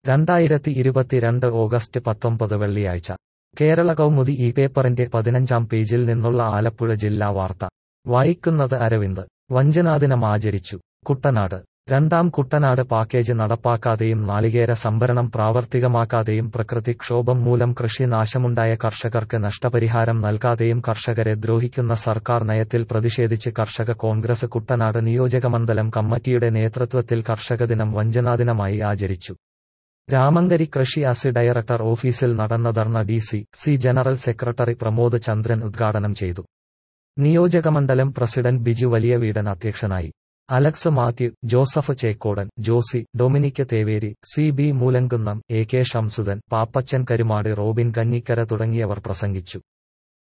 രണ്ടായിരത്തി ഇരുപത്തിരണ്ട് ഓഗസ്റ്റ് പത്തൊമ്പത് വെള്ളിയാഴ്ച കേരള കൗമുദി ഈ പേപ്പറിന്റെ പതിനഞ്ചാം പേജിൽ നിന്നുള്ള ആലപ്പുഴ ജില്ലാ വാർത്ത വായിക്കുന്നത് അരവിന്ദ് വഞ്ചനാദിനം ആചരിച്ചു കുട്ടനാട് രണ്ടാം കുട്ടനാട് പാക്കേജ് നടപ്പാക്കാതെയും നാളികേര സംഭരണം പ്രാവർത്തികമാക്കാതെയും പ്രകൃതിക്ഷോഭം മൂലം കൃഷി നാശമുണ്ടായ കർഷകർക്ക് നഷ്ടപരിഹാരം നൽകാതെയും കർഷകരെ ദ്രോഹിക്കുന്ന സർക്കാർ നയത്തിൽ പ്രതിഷേധിച്ച് കർഷക കോൺഗ്രസ് കുട്ടനാട് നിയോജകമണ്ഡലം കമ്മിറ്റിയുടെ നേതൃത്വത്തിൽ കർഷകദിനം വഞ്ചനാദിനമായി ആചരിച്ചു രാമങ്കരി കൃഷി അസി ഡയറക്ടർ ഓഫീസിൽ നടന്ന dharna D C C general secretary Pramod Chandran ഉദ്ഘാടനം ചെയ്തു നിയോജകമണ്ഡലം പ്രസിഡന്റ് ബിജു വലിയ വീടൻ അധ്യക്ഷനായി Alex Mathew Joseph Chekkodan Josy Dominic Theveri C B Moolankunnam A K Shamsudan Pappachan Karumad Robin Kanjikkara തുടങ്ങിയവർ പ്രസംഗിച്ചു